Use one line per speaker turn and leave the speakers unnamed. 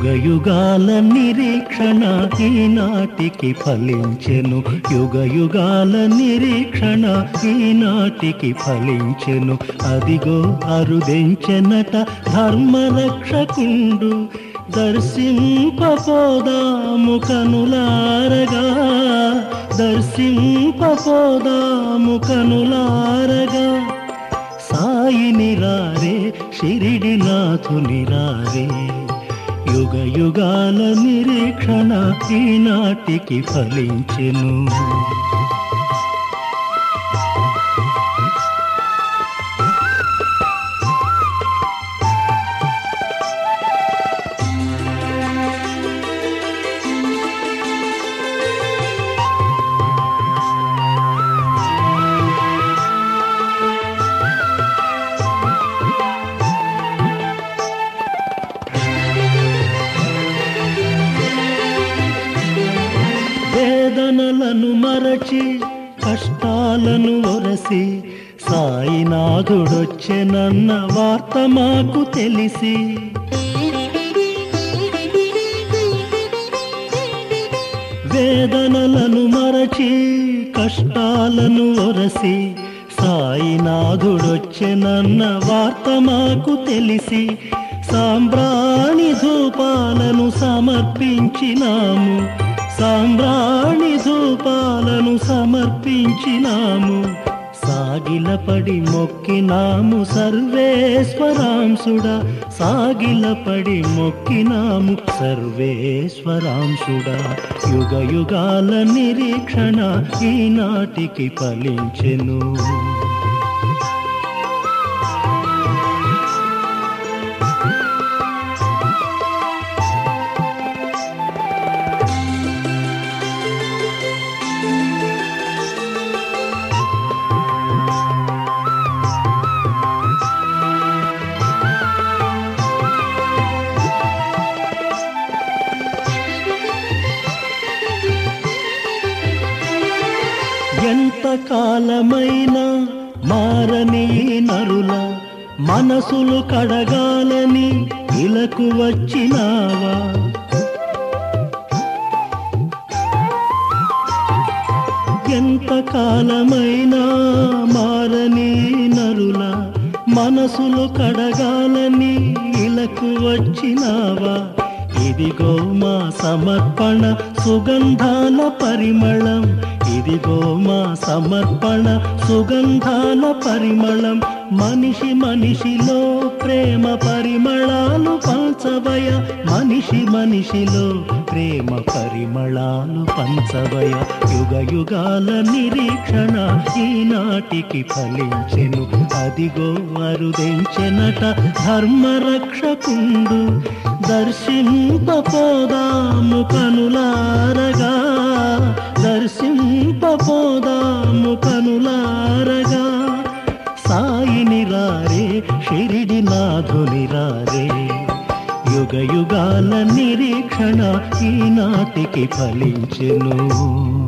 యుగ యుగాల నిరీక్షణ ఈనాటికి ఫలించెను యుగ యుగాల నిరీక్షణ ఈనాటికి ఫలించెను అదిగో అరుదెంచెనట ధర్మరక్షకుండు దర్శింపపోదాము కనులారగా దర్శింపపోదాము కనులారగా సాయిని రారే షిరిడి నాథుని రారే యుగ యుగాల నిరీక్షణ ఈనాటికి ఫలించెను వేదనలను మరచి కష్టాలను ఒరసి సాయినాథుడొచ్చెనన్న వార్త మాకు తెలిసి వేదనలను మరచి కష్టాలను ఒరసి సాయినాథుడొచ్చెనన్న వార్త మాకు తెలిసి సాంబ్రాణి ధూపాలను సమర్పించినాము సాంబ్రాణి ధూపాలను సమర్పించినాము సాగిలపడి మొక్కినాము సర్వేశ్వరాంశుడా సాగిలపడి మొక్కినాము సర్వేశ్వరాంశుడా యుగ యుగాల నిరీక్షణ ఈనాటికి ఫలించెను ఎంత కాలమైనా మారని నరుల మనసులు కడగాలని ఇలకు వచ్చినావా ఎంత కాలమైనా మారని నరుల మనసులు కడగాలని ఇలకు వచ్చినావా ఇదిగో మా సమర్పణ సుగంధాల పరిమళం ఇదిగో మా సమర్పణ సుగంధాల పరిమళం మనిషి మనిషిలో ప్రేమ పరిమళాలు పంచవయ మనిషి మనిషిలో ప్రేమ పరిమళాలు పంచవయ యుగ యుగాల నిరీక్షణ ఈనాటికి ఫలించెను అదిగో అరుదెంచెనట ధర్మరక్షకుండు దర్శింపపోదాము కనులారగా దర్శింపపోదాము కనులారగా సాయిని రారే షిరిడి నాథుని రారే యుగ యుగాల నిరీక్షణ ఈనాటికి ఫలించెను